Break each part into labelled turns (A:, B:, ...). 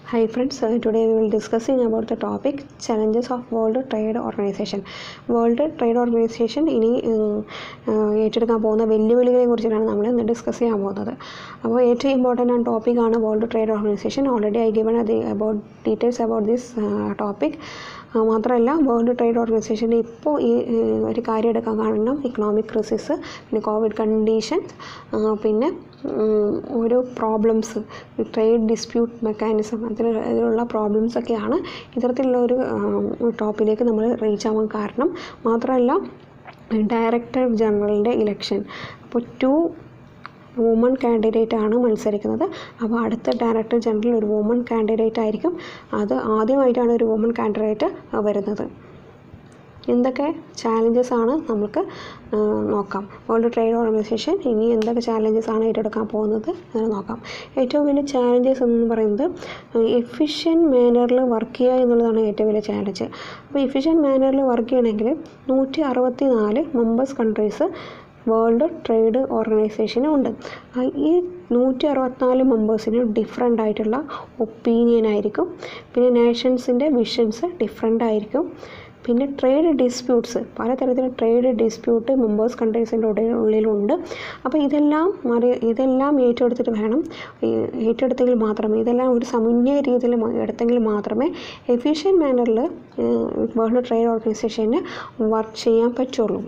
A: Hi friends, uh, today we will discussing about the topic challenges of World Trade Organization. World trade organization ഇനി ഉം, ഉം, ഏറ്റെടുക്കാൻ പോകുന്ന വെല്ലുവിളികളെ കുറിച്ചിട്ടാണ് നമ്മൾ ഇന്ന് ഡിസ്കസ് ചെയ്യാൻ പോകുന്നത് അപ്പോൾ ഏറ്റവും ഇമ്പോർട്ടൻ്റ് ആണ് ടോപ്പിക്കാണ് world trade organization already I given അത് about details about this topic മാത്രമല്ല വേൾഡ് ട്രേഡ് ഓർഗനൈസേഷൻ്റെ ഇപ്പോൾ ഈ ഉം, ഒരു കാര്യം എടുക്കാൻ കാരണം ഇക്കണോമിക് ക്രിസിസ് പിന്നെ കോവിഡ് കണ്ടീഷൻസ് പിന്നെ ഉം, ഓരോ പ്രോബ്ലംസ് ട്രേഡ് ഡിസ്പ്യൂട്ട് മെക്കാനിസം അതിൽ അതിലുള്ള പ്രോബ്ലംസ് ഒക്കെയാണ് ഇത്തരത്തിലുള്ള ഒരു ടോപ്പിലേക്ക് നമ്മൾ റീച്ച് ആവാൻ കാരണം മാത്രമല്ല ഡയറക്ടർ ജനറലിൻ്റെ ഇലക്ഷൻ അപ്പോൾ ടു വുമൺ കാൻഡിഡേറ്റ് ആണ് മത്സരിക്കുന്നത് അപ്പോൾ അടുത്ത ഡയറക്ടർ ജനറൽ ഒരു വുമൺ കാൻഡിഡേറ്റ് ആയിരിക്കും അത് ആദ്യമായിട്ടാണ് ഒരു വുമൺ കാൻഡിഡേറ്റ് വരുന്നത് എന്തൊക്കെ ചാലഞ്ചസ് ആണ് നമുക്ക് ആ, നോക്കാം വേൾഡ് ട്രേഡ് ഓർഗനൈസേഷൻ ഇനി എന്തൊക്കെ ചാലഞ്ചസ് ആണ് ഏറ്റെടുക്കാൻ പോകുന്നത് എന്ന് നോക്കാം ഏറ്റവും വലിയ ചാലഞ്ചസ് എന്ന് പറയുന്നത് എഫിഷ്യൻറ്റ് മാനറിൽ വർക്ക് ചെയ്യുക എന്നുള്ളതാണ് ഏറ്റവും വലിയ ചാലഞ്ച് അപ്പോൾ എഫിഷ്യൻറ്റ് മാനറിൽ വർക്ക് ചെയ്യണമെങ്കിൽ നൂറ്റി അറുപത്തി നാല് മെമ്പേഴ്സ് കൺട്രീസ് വേൾഡ് ട്രേഡ് ഓർഗനൈസേഷനും ഉണ്ട് ആ ഈ നൂറ്റി അറുപത്തിനാല് മെമ്പേഴ്സിന് ഡിഫറെൻ്റ് ആയിട്ടുള്ള ഒപ്പീനിയൻ ആയിരിക്കും പിന്നെ നേഷൻസിൻ്റെ വിഷൻസ് ഡിഫറെൻ്റ് ആയിരിക്കും പിന്നെ ട്രേഡ് ഡിസ്പ്യൂട്ട്സ് പലതരത്തിലുള്ള ട്രേഡ് ഡിസ്പ്യൂട്ട് മെമ്പേഴ്സ് കൺട്രീസിൻ്റെ ഉള്ളിലുണ്ട് അപ്പോൾ ഇതെല്ലാം മറി ഇതെല്ലാം ഏറ്റെടുത്തിട്ട് വേണം ഈ ഏറ്റെടുത്തെങ്കിൽ മാത്രമേ ഇതെല്ലാം ഒരു സമന്വയ രീതിയിൽ മ- എടുത്തെങ്കിൽ മാത്രമേ എഫിഷ്യൻറ്റ് മാനറിൽ വേൾഡ് ട്രേഡ് ഓർഗനൈസേഷന് വർക്ക് ചെയ്യാൻ പറ്റുള്ളൂ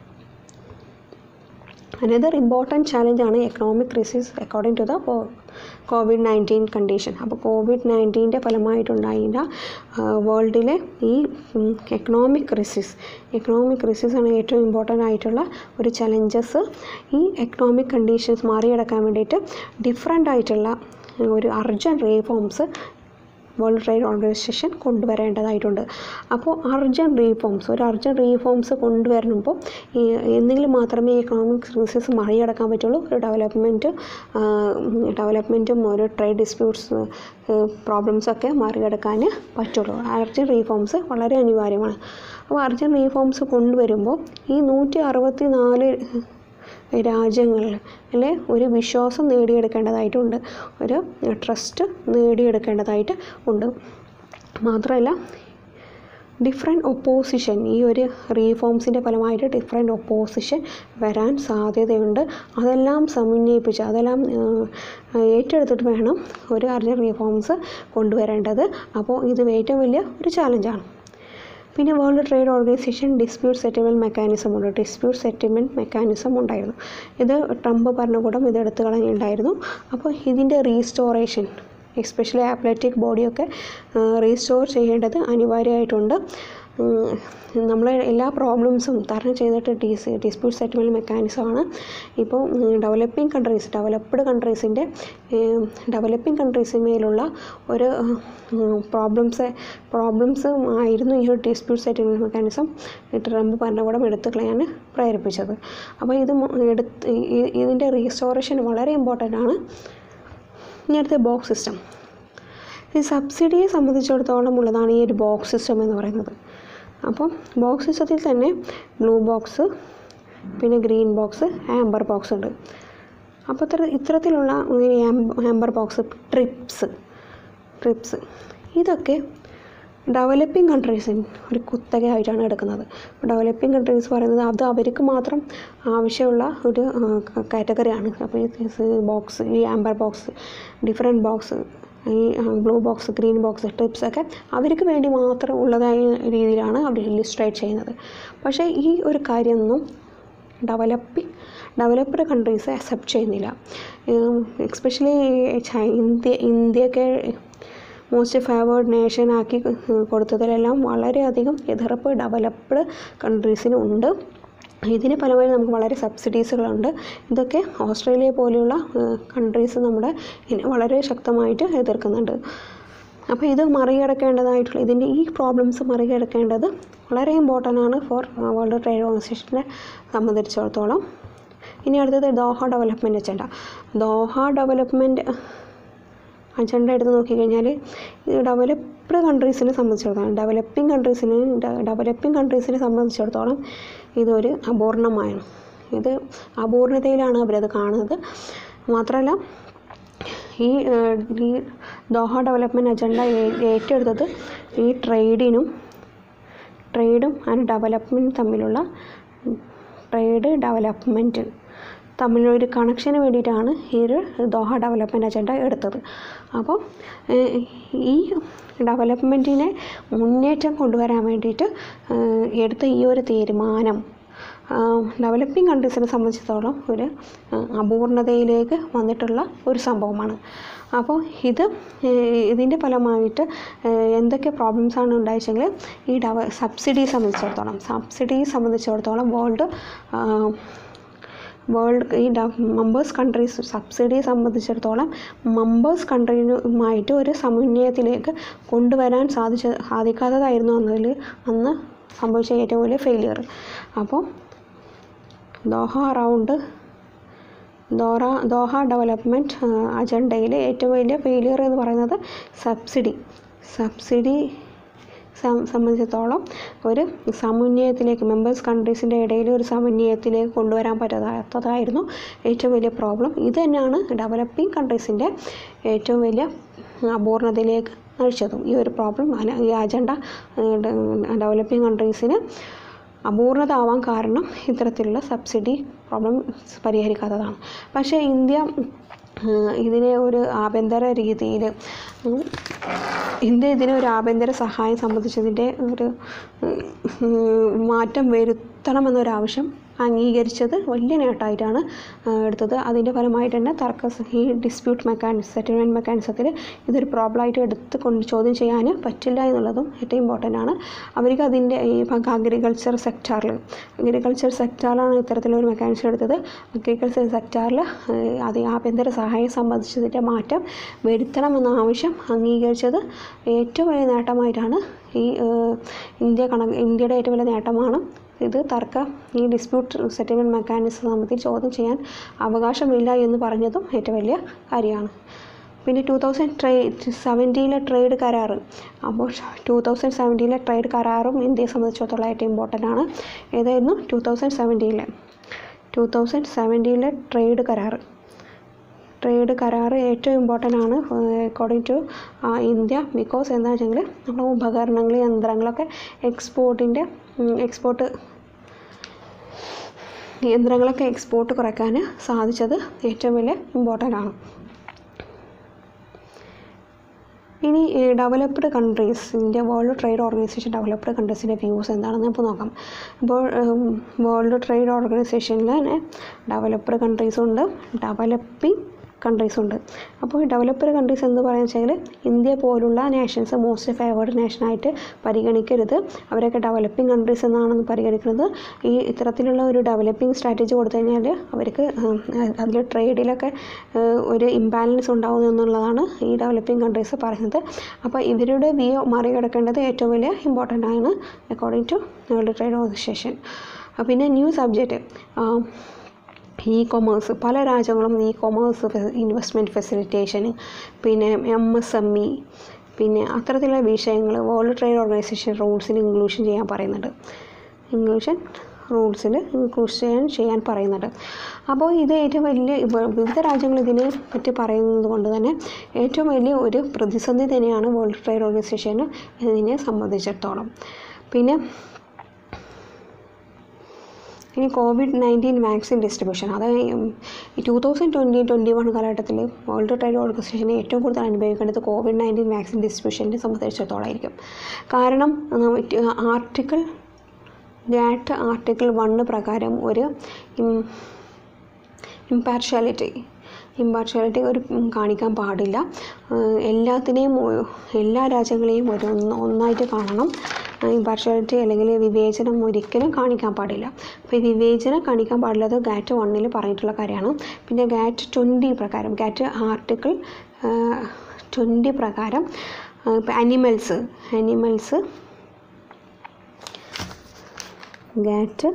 A: അനദർ ഇമ്പോർട്ടൻറ്റ് ചാലഞ്ചാണ് economic crisis according to the covid nineteen condition അപ്പോൾ കോവിഡ് നയൻറ്റീൻ്റെ ഫലമായിട്ടുണ്ടായ വേൾഡിലെ ഈ എക്കണോമിക് ക്രിസിസ് എക്കണോമിക് ക്രിസിസ് ആണ് ഏറ്റവും ഇമ്പോർട്ടൻ്റ് ആയിട്ടുള്ള ഒരു ചലഞ്ചസ് ഈ എക്കണോമിക് കണ്ടീഷൻസ് മറികടക്കാൻ വേണ്ടിയിട്ട് ഡിഫറെൻ്റ് ആയിട്ടുള്ള ഒരു urgent reforms world trade organization കൊണ്ടുവരേണ്ടതായിട്ടുണ്ട് അപ്പോൾ അർജൻറ്റ് റീഫോംസ് ഒരു അർജൻറ്റ് റീഫോംസ് കൊണ്ടുവരുമ്പോൾ ഈ എന്നെങ്കിലും മാത്രമേ ഈ എക്കണോമിക് ക്രൈസിസ് മറികടക്കാൻ പറ്റുള്ളൂ ഒരു ഡെവലപ്മെൻറ്റ് ഡെവലപ്മെൻറ്റും ഒരു ട്രേഡ് ഡിസ്പ്യൂട്ട്സ് പ്രോബ്ലംസൊക്കെ മറികടക്കാൻ പറ്റുള്ളൂ അർജൻറ്റ് റീഫോംസ് വളരെ അനിവാര്യമാണ് അപ്പോൾ അർജൻറ്റ് റീഫോംസ് കൊണ്ടുവരുമ്പോൾ ഈ നൂറ്റി അറുപത്തി നാല് രാജ്യങ്ങളിൽ അല്ലെ ഒരു വിശ്വാസം നേടിയെടുക്കേണ്ടതായിട്ടുണ്ട് ഒരു ട്രസ്റ്റ് നേടിയെടുക്കേണ്ടതായിട്ട് ഉണ്ട് മാത്രമല്ല ഡിഫറെൻറ്റ് ഒപ്പോസിഷൻ ഈ ഒരു റീഫോംസിൻ്റെ ഫലമായിട്ട് ഡിഫറെൻറ്റ് ഒപ്പോസിഷൻ വരാൻ സാധ്യതയുണ്ട് അതെല്ലാം സമന്വയിപ്പിച്ച് അതെല്ലാം ആ, ഏറ്റെടുത്തിട്ട് വേണം ഒരു അർജൻറ്റ് റീഫോംസ് കൊണ്ടുവരേണ്ടത് അപ്പോൾ ഇത് ഏറ്റവും വലിയ ഒരു ചാലഞ്ചാണ് പിന്നെ world trade organization dispute settlement mechanism ഉണ്ട് ഡിസ്പ്യൂട്ട് സെറ്റിൽമെൻറ്റ് മെക്കാനിസം ഉണ്ടായിരുന്നു ഇത് ട്രംപ് ഭരണകൂടം ഇത് എടുത്തു കളഞ്ഞിട്ടുണ്ടായിരുന്നു അപ്പോൾ ഇതിൻ്റെ റീസ്റ്റോറേഷൻ എസ്പെഷ്യലി അത്ലറ്റിക് ബോഡിയൊക്കെ റീസ്റ്റോർ ചെയ്യേണ്ടത് അനിവാര്യമായിട്ടുണ്ട് നമ്മൾ എല്ലാ പ്രോബ്ലംസും തരണം ചെയ്തിട്ട് ഡിസ് ഡിസ്പ്യൂട്ട് സെറ്റിൽമെൻറ്റ് മെക്കാനിസമാണ് ഇപ്പോൾ ഡെവലപ്പിംഗ് കൺട്രീസ് ഡെവലപ്ഡ് കൺട്രീസിൻ്റെ ഡെവലപ്പിംഗ് കൺട്രീസിന്മേലുള്ള ഒരു പ്രോബ്ലംസ് പ്രോബ്ലംസ് ആയിരുന്നു ഈ ഒരു ഡിസ്പ്യൂട്ട് സെറ്റിൽമെൻറ്റ് മെക്കാനിസം ട്രംപ് ഭരണകൂടം എടുത്തു കളയാൻ പ്രേരിപ്പിച്ചത് അപ്പോൾ ഇത് മൊ- എടുത്ത് ഈ- ഇതിൻ്റെ റീസ്റ്റോറേഷൻ വളരെ ഇമ്പോർട്ടൻ്റ് ആണ് ഇനി അടുത്ത ബോക്സ് സിസ്റ്റം ഈ സബ്സിഡിയെ സംബന്ധിച്ചിടത്തോളം ഉള്ളതാണ് ഈ ഒരു ബോക്സ് സിസ്റ്റം എന്ന് പറയുന്നത് അപ്പം ബോക്സ് സിസ്റ്റത്തിൽ തന്നെ ബ്ലൂ ബോക്സ് പിന്നെ ഗ്രീൻ ബോക്സ് ആംബർ ബോക്സ് ഉണ്ട് അപ്പോൾ ഇത്ര ഇത്തരത്തിലുള്ള ഈ ആംബർ ബോക്സ് ട്രിപ്സ് ട്രിപ്സ് ഇതൊക്കെ ഡെവലപ്പിംഗ് കൺട്രീസിന് ഒരു കുത്തകയായിട്ടാണ് എടുക്കുന്നത് ഡെവലപ്പിംഗ് കൺട്രീസ് പറയുന്നത് അത് അവർക്ക് മാത്രം ആവശ്യമുള്ള ഒരു കാറ്റഗറിയാണ് അപ്പോൾ ഈ ബോക്സ് ഈ ആംബർ ബോക്സ് ഡിഫറെൻറ്റ് ബോക്സ് ഈ blue box green box TRIPS ഒക്കെ അവർക്ക് വേണ്ടി മാത്രം ഉള്ളതായ രീതിയിലാണ് അവർ ഇല്ലിസ്ട്രേറ്റ് ചെയ്യുന്നത് പക്ഷേ ഈ ഒരു കാര്യമൊന്നും ഡെവലപ്പിംഗ് ഡെവലപ്ഡ് കൺട്രീസ് അക്സെപ്റ്റ് ചെയ്യുന്നില്ല എക്സ്പെഷ്യലി ഇന്ത്യ ഇന്ത്യയൊക്കെ മോസ്റ്റ് ഫേവേർഡ് നേഷൻ ആക്കി കൊടുത്തതിലെല്ലാം വളരെയധികം എതിർപ്പ് ഡെവലപ്ഡ് കൺട്രീസിനുണ്ട് ഇതിന് ഫലമായി നമുക്ക് വളരെ സബ്സിഡീസുകളുണ്ട് ഇതൊക്കെ ഓസ്ട്രേലിയ പോലെയുള്ള കൺട്രീസ് നമ്മുടെ ഇനി വളരെ ശക്തമായിട്ട് എതിർക്കുന്നുണ്ട് അപ്പോൾ ഇത് മറികടക്കേണ്ടതായിട്ടുള്ള ഇതിൻ്റെ ഈ പ്രോബ്ലംസ് മറികടക്കേണ്ടത് വളരെ ഇമ്പോർട്ടൻ്റ് ആണ് ഫോർ വേൾഡ് ട്രേഡ് ഓർഗനൈസേഷനെ സംബന്ധിച്ചിടത്തോളം ഇനി അടുത്തത് Doha development agenda Doha development agenda എടുത്ത് നോക്കിക്കഴിഞ്ഞാൽ ഇത് ഡെവലപ്ഡ് കൺട്രീസിനെ സംബന്ധിച്ചിടത്തോളം ഡെവലപ്പിംഗ് കൺട്രീസിന് ഡെവലപ്പിംഗ് കൺട്രീസിനെ സംബന്ധിച്ചിടത്തോളം ഇതൊരു അപൂർണമാണ് ഇത് അപൂർണതയിലാണ് അവരത് കാണുന്നത് മാത്രമല്ല ഈ ഏഹ്, ഈ ദോഹ ഡെവലപ്മെൻറ്റ് അജണ്ട ഏറ്റെടുത്തത് ഈ ട്രേഡിനും ട്രേഡും ആൻഡ് ഡെവലപ്മെൻറ്റ് തമ്മിലുള്ള ട്രേഡ് ഡെവലപ്മെൻറ്റ് തമ്മിലൊരു കണക്ഷന് വേണ്ടിയിട്ടാണ് ഈ ഒരു ദോഹ ഡെവലപ്മെൻറ്റ് അജണ്ട എടുത്തത് അപ്പോൾ ഏഹ്, ഈ ഡെവലപ്മെൻറ്റിനെ മുന്നേറ്റം കൊണ്ടുവരാൻ വേണ്ടിയിട്ട് ഏഹ്, എടുത്ത ഈ ഒരു തീരുമാനം ഡെവലപ്പിംഗ് കൺട്രീസിനെ സംബന്ധിച്ചിടത്തോളം ഒരു ആ, അപൂർണതയിലേക്ക് വന്നിട്ടുള്ള ഒരു സംഭവമാണ് അപ്പോൾ ഇത് ഏഹ്, ഇതിൻ്റെ ഫലമായിട്ട് ഏഹ്, എന്തൊക്കെ പ്രോബ്ലംസാണ് ഉണ്ടായിച്ചെങ്കിൽ ഈ ഡെവ സബ്സിഡി സംബന്ധിച്ചിടത്തോളം സബ്സിഡി സംബന്ധിച്ചിടത്തോളം വേൾഡ് വേൾഡ് ഈ മെമ്പേഴ്സ് കൺട്രീസ് സബ്സിഡിയെ സംബന്ധിച്ചിടത്തോളം മെമ്പേഴ്സ് കൺട്രിയുമായിട്ട് ഒരു സമന്വയത്തിലേക്ക് കൊണ്ടുവരാൻ സാധിച്ച സാധിക്കാത്തതായിരുന്നു എന്നതിൽ അന്ന് സംഭവിച്ച ഏറ്റവും വലിയ ഫെയിലിയർ അപ്പോൾ ദോഹ റൗണ്ട് ദോറ ദോഹ ഡെവലപ്മെൻറ്റ് അജണ്ടയിലെ ഏറ്റവും വലിയ ഫെയിലിയർ എന്ന് പറയുന്നത് സബ്സിഡി സബ്സിഡി സം- സംബന്ധിച്ചിടത്തോളം ഒരു സമന്വയത്തിലേക്ക് മെമ്പേഴ്സ് കൺട്രീസിൻ്റെ ഇടയിൽ ഒരു സമന്വയത്തിലേക്ക് കൊണ്ടുവരാൻ പറ്റാത്തതായിരുന്നു ഏറ്റവും വലിയ പ്രോബ്ലം ഇത് തന്നെയാണ് ഡെവലപ്പിംഗ് കൺട്രീസിൻ്റെ ഏറ്റവും വലിയ അപൂർണതയിലേക്ക് നയിച്ചതും ഈ ഒരു പ്രോബ്ലം ഈ അജണ്ട ഡെവലപ്പിംഗ് കൺട്രീസിന് അപൂർണത ആവാൻ കാരണം ഇത്തരത്തിലുള്ള സബ്സിഡി പ്രോബ്ലം പരിഹരിക്കാത്തതാണ് പക്ഷേ ഇന്ത്യ ഏഹ്, ഇതിനെ ഒരു ആഭ്യന്തര രീതിയിൽ ഇന്ത്യ ഇതിനെ ഒരു ആഭ്യന്തര സഹായം സംബന്ധിച്ചതിൻ്റെ ഒരു ഏഹ്, മാറ്റം വരുത്തണമെന്നൊരാവശ്യം അംഗീകരിച്ചത് വലിയ നേട്ടമായിട്ടാണ് ആ, എടുത്തത് അതിൻ്റെ ഫലമായിട്ട് തന്നെ തർക്ക ഈ ഡിസ്പ്യൂട്ട് മെക്കാനിസം സെറ്റിൽമെൻറ്റ് മെക്കാനിസത്തിൽ ഇതൊരു പ്രോബ്ലമായിട്ട് എടുത്ത് കൊണ്ട് ചോദ്യം ചെയ്യാൻ പറ്റില്ല എന്നുള്ളതും ഏറ്റവും ഇമ്പോർട്ടൻ്റ് ആണ് അവർക്ക് അതിൻ്റെ ഈ അഗ്രികൾച്ചർ സെക്ടറിൽ അഗ്രികൾച്ചർ സെക്ടറിലാണ് ഇത്തരത്തിലൊരു മെക്കാനിസം എടുത്തത് അഗ്രികൾച്ചർ സെക്ടറിൽ അത് ആഭ്യന്തര സഹായം സംബന്ധിച്ചതിൻ്റെ മാറ്റം വരുത്തണമെന്ന ആവശ്യം അംഗീകരിച്ചത് ഏറ്റവും വലിയ നേട്ടമായിട്ടാണ് ഈ ഏഹ്, ഇന്ത്യ കണ ഇന്ത്യയുടെ ഏറ്റവും വലിയ നേട്ടമാണ് ഇത് തർക്ക ഈ ഡിസ്പ്യൂട്ട് സെറ്റിൽമെൻറ്റ് മെക്കാനിസം സംബന്ധിച്ച് ചോദ്യം ചെയ്യാൻ അവകാശമില്ല എന്ന് പറഞ്ഞതും ഏറ്റവും വലിയ കാര്യമാണ് പിന്നെ ടു തൗസൻഡ് ട്രേ സെവൻറ്റീനിലെ ട്രേഡ് കരാർ അപ്പോൾ ടു തൗസൻഡ് സെവൻറ്റീനിലെ ട്രേഡ് കരാറും ഇന്ത്യയെ സംബന്ധിച്ചിടത്തോളം ഏറ്റവും ഇമ്പോർട്ടൻ്റ് ആണ് ഏതായിരുന്നു ടു തൗസൻഡ് സെവൻറ്റീനിലെ ടു തൗസൻഡ് സെവൻറ്റീനിലെ ട്രേഡ് കരാർ ട്രേഡ് കരാർ ഏറ്റവും ഇമ്പോർട്ടൻ്റ് ആണ് അക്കോർഡിംഗ് ടു ഇന്ത്യ ബിക്കോസ് എന്താ വെച്ചെങ്കിൽ നമ്മുടെ ഉപകരണങ്ങൾ യന്ത്രങ്ങളൊക്കെ എക്സ്പോർട്ടിൻ്റെ എക്സ്പോർട്ട് യന്ത്രങ്ങളൊക്കെ എക്സ്പോർട്ട് കുറയ്ക്കാൻ സാധിച്ചത് ഏറ്റവും വലിയ ഇമ്പോർട്ടൻ്റ് ആണ് ഇനി developed countries India world trade organization developed കൺട്രീസിൻ്റെ വ്യൂസ് എന്താണെന്ന് നമുക്ക് നോക്കാം അപ്പോൾ വേൾഡ് ട്രേഡ് ഓർഗനൈസേഷനിൽ തന്നെ ഡെവലപ്ഡ് കൺട്രീസും ഉണ്ട് ഡെവലപ്പിംഗ് കൺട്രീസും ഉണ്ട് അപ്പോൾ ഡെവലപ്ഡ് കൺട്രീസ് എന്ന് പറയുന്നത് വെച്ചാൽ ഇന്ത്യ പോലുള്ള നേഷൻസ് മോസ്റ്റ് ഫേവേർഡ് നേഷനായിട്ട് പരിഗണിക്കരുത് അവരൊക്കെ ഡെവലപ്പിംഗ് കൺട്രീസ് എന്നാണ് പരിഗണിക്കുന്നത് ഈ ഇത്തരത്തിലുള്ള ഒരു ഡെവലപ്പിംഗ് സ്ട്രാറ്റജി കൊടുത്തു കഴിഞ്ഞാൽ അവർക്ക് അതിൽ ട്രേഡിലൊക്കെ ഏഹ്, ഒരു ഇംബാലൻസ് ഉണ്ടാവും എന്നുള്ളതാണ് ഈ ഡെവലപ്പിംഗ് കൺട്രീസ് പറയുന്നത് അപ്പോൾ ഇവരുടെ വ്യൂ മറികടക്കേണ്ടത് ഏറ്റവും വലിയ ഇമ്പോർട്ടൻ്റ് ആണ് according to world trade organization പിന്നെ ന്യൂ സബ്ജക്റ്റ് ഇ കൊമേഴ്സ് പല രാജ്യങ്ങളും ഇ കൊമേഴ്സ് ഇൻവെസ്റ്റ്മെൻറ്റ് ഫെസിലിറ്റേഷന് പിന്നെ എം എസ് എം ഇ പിന്നെ അത്തരത്തിലുള്ള വിഷയങ്ങൾ വേൾഡ് ട്രേഡ് ഓർഗനൈസേഷൻ റൂൾസിൽ ഇൻക്ലൂഷൻ ചെയ്യാൻ പറയുന്നുണ്ട് ഇൻക്ലൂഷൻ റൂൾസിൽ ഇൻക്ലൂഷൻ ചെയ്യാൻ പറയുന്നുണ്ട് അപ്പോൾ ഇത് ഏറ്റവും വലിയ ഇവ- വിവിധ രാജ്യങ്ങൾ ഇതിനെ പറ്റി പറയുന്നത് കൊണ്ട് തന്നെ ഏറ്റവും വലിയ ഒരു പ്രതിസന്ധി തന്നെയാണ് വേൾഡ് ട്രേഡ് ഓർഗനൈസേഷന് ഇതിനെ സംബന്ധിച്ചിടത്തോളം പിന്നെ ഇനി കോവിഡ് നയൻറ്റീൻ വാക്സിൻ ഡിസ്ട്രിബ്യൂഷൻ അത് ഈ two thousand twenty twenty one കാലഘട്ടത്തിൽ വേൾഡ് ട്രേഡ് ഓർഗനൈസേഷനെ ഏറ്റവും കൂടുതൽ അനുഭവിക്കേണ്ടത് കോവിഡ് നയൻറ്റീൻ വാക്സിൻ ഡിസ്ട്രിബ്യൂഷനെ സംബന്ധിച്ചിടത്തോളം ആയിരിക്കും കാരണം ആർട്ടിക്കിൾ ഗാറ്റ് ആർട്ടിക്കിൾ വണ്ണ് പ്രകാരം ഒരു ഇമ്പാർഷ്യാലിറ്റി ഇമ്പാർഷ്യാലിറ്റി ഒരു ഉം, കാണിക്കാൻ പാടില്ല ഏഹ് എല്ലാത്തിനെയും ഒ- എല്ലാ രാജ്യങ്ങളെയും ഒരു ഒന്ന് ഒന്നായിട്ട് കാണണം ഇമ്പാർഷ്യാലിറ്റി അല്ലെങ്കിൽ വിവേചനം ഒരിക്കലും കാണിക്കാൻ പാടില്ല അപ്പോൾ ഈ വിവേചനം കാണിക്കാൻ പാടില്ലാത് ഗാറ്റ് വണ്ണിൽ പറഞ്ഞിട്ടുള്ള കാര്യമാണ് പിന്നെ ഗാറ്റ് ട്വൻറ്റി പ്രകാരം ഗാറ്റ് ആർട്ടിക്കിൾ ട്വൻറ്റി പ്രകാരം ഇപ്പോൾ animals animals GATT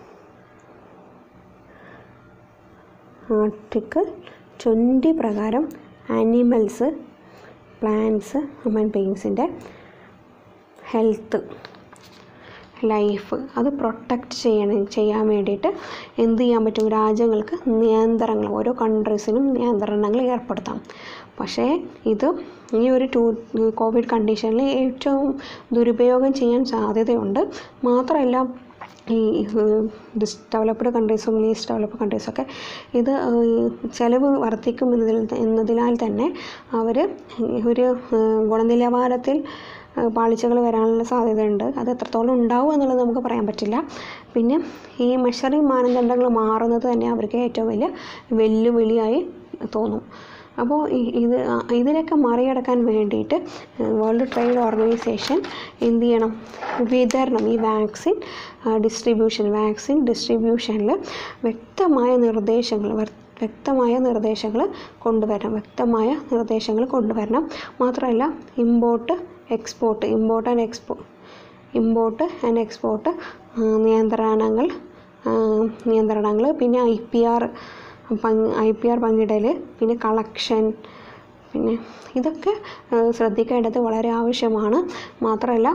A: article twenty പ്രകാരം ആനിമൽസ് പ്ലാന്റ്സ് ഹ്യൂമൻ ബീങ്സിൻ്റെ ഹെൽത്ത് ലൈഫ് അത് പ്രൊട്ടക്റ്റ് ചെയ്യണം ചെയ്യാൻ വേണ്ടിയിട്ട് എന്ത് ചെയ്യാൻ പറ്റും രാജ്യങ്ങൾക്ക് നിയന്ത്രണങ്ങൾ ഓരോ കൺട്രീസിനും നിയന്ത്രണങ്ങൾ ഏർപ്പെടുത്താം പക്ഷേ ഇത് ഈ ഒരു ടൂ കോവിഡ് കണ്ടീഷനിൽ ഏറ്റവും ദുരുപയോഗം ചെയ്യാൻ സാധ്യതയുണ്ട് മാത്രമല്ല ഈ ഡിസ് ഡെവലപ്ഡ് കൺട്രീസും ലീസ്റ്റ് ഡെവലപ്ഡ് കൺട്രീസൊക്കെ ഇത് ചിലവ് വർദ്ധിക്കും എന്നതിൽ എന്നതിനാൽ തന്നെ അവർ ഒരു ഗുണനിലവാരത്തിൽ പാളിച്ചകൾ വരാനുള്ള സാധ്യതയുണ്ട് അത് എത്രത്തോളം ഉണ്ടാവും എന്നുള്ളത് നമുക്ക് പറയാൻ പറ്റില്ല പിന്നെ ഈ മെഷറിംഗ് മാനദണ്ഡങ്ങൾ മാറുന്നത് തന്നെ അവർക്ക് ഏറ്റവും വലിയ വെല്ലുവിളിയായി തോന്നും അപ്പോൾ ഇത് ഇതിനൊക്കെ മറികടക്കാൻ വേണ്ടിയിട്ട് വേൾഡ് ട്രേഡ് ഓർഗനൈസേഷൻ എന്ത് ചെയ്യണം വിതരണം ഈ വാക്സിൻ ഡിസ്ട്രിബ്യൂഷൻ വാക്സിൻ ഡിസ്ട്രിബ്യൂഷനിൽ വ്യക്തമായ നിർദ്ദേശങ്ങൾ വ്യക്തമായ നിർദ്ദേശങ്ങൾ കൊണ്ടുവരണം വ്യക്തമായ നിർദ്ദേശങ്ങൾ കൊണ്ടുവരണം മാത്രമല്ല ഇമ്പോർട്ട് എക്സ്പോർട്ട് ഇമ്പോർട്ട് ആൻഡ് എക്സ്പോ ഇമ്പോർട്ട് ആൻഡ് എക്സ്പോർട്ട് നിയന്ത്രണങ്ങൾ നിയന്ത്രണങ്ങൾ പിന്നെ I P R I P R പങ്കിടൽ പിന്നെ കളക്ഷൻ പിന്നെ ഇതൊക്കെ ശ്രദ്ധിക്കേണ്ടത് വളരെ ആവശ്യമാണ് മാത്രമല്ല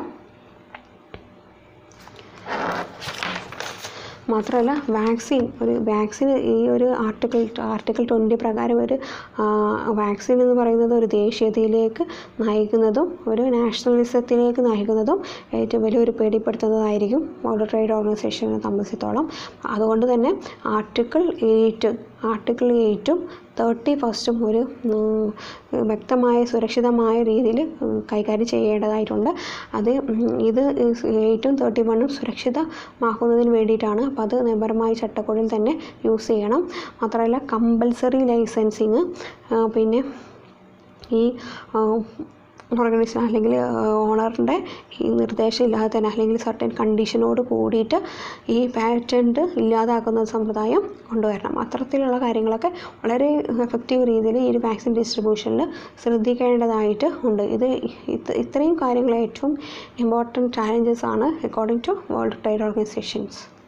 A: മാത്രമല്ല വാക്സിൻ ഒരു വാക്സിൻ ഈ ഒരു ആർട്ടിക്കിൾ ആർട്ടിക്കിൾ ട്വൻറ്റി പ്രകാരം ഒരു വാക്സിൻ എന്ന് പറയുന്നത് ഒരു ദേശീയതയിലേക്ക് നയിക്കുന്നതും ഒരു നാഷണലിസത്തിലേക്ക് നയിക്കുന്നതും ഏറ്റവും വലിയൊരു പേടിപ്പെടുത്തുന്നതായിരിക്കും വേൾഡ് ട്രേഡ് ഓർഗനൈസേഷനെ സംബന്ധിച്ചിടത്തോളം അതുകൊണ്ട് തന്നെ ആർട്ടിക്കിൾ എയ്റ്റ് ആർട്ടിക്കിൾ എയ്റ്റും തേർട്ടി ഫസ്റ്റും ഒരു വ്യക്തമായ സുരക്ഷിതമായ രീതിയിൽ കൈകാര്യം ചെയ്യേണ്ടതായിട്ടുണ്ട് അത് ഇത് എയ്റ്റും തേർട്ടി വണ്ണും സുരക്ഷിതമാക്കുന്നതിന് വേണ്ടിയിട്ടാണ് അപ്പോൾ അത് നിയമപരമായ ചട്ടക്കൂടിൽ തന്നെ യൂസ് ചെയ്യണം മാത്രമല്ല കമ്പൽസറി ലൈസൻസിങ് പിന്നെ ഈ ഓർഗനൈസേഷൻ അല്ലെങ്കിൽ ഓണറിൻ്റെ ഈ നിർദ്ദേശം ഇല്ലാതെ തന്നെ അല്ലെങ്കിൽ സർട്ടൻ കണ്ടീഷനോട് കൂടിയിട്ട് ഈ പാറ്റൻറ്റ് ഇല്ലാതാക്കുന്ന സമ്പ്രദായം കൊണ്ടുവരണം അത്തരത്തിലുള്ള കാര്യങ്ങളൊക്കെ വളരെ എഫക്റ്റീവ് രീതിയിൽ ഈ ഒരു വാക്സിൻ ഡിസ്ട്രിബ്യൂഷനിൽ ശ്രദ്ധിക്കേണ്ടതായിട്ട് ഉണ്ട് ഇത് ഇത്രയും കാര്യങ്ങൾ ഏറ്റവും ഇമ്പോർട്ടൻറ്റ് ചാലഞ്ചസ് ആണ് according to world trade organisations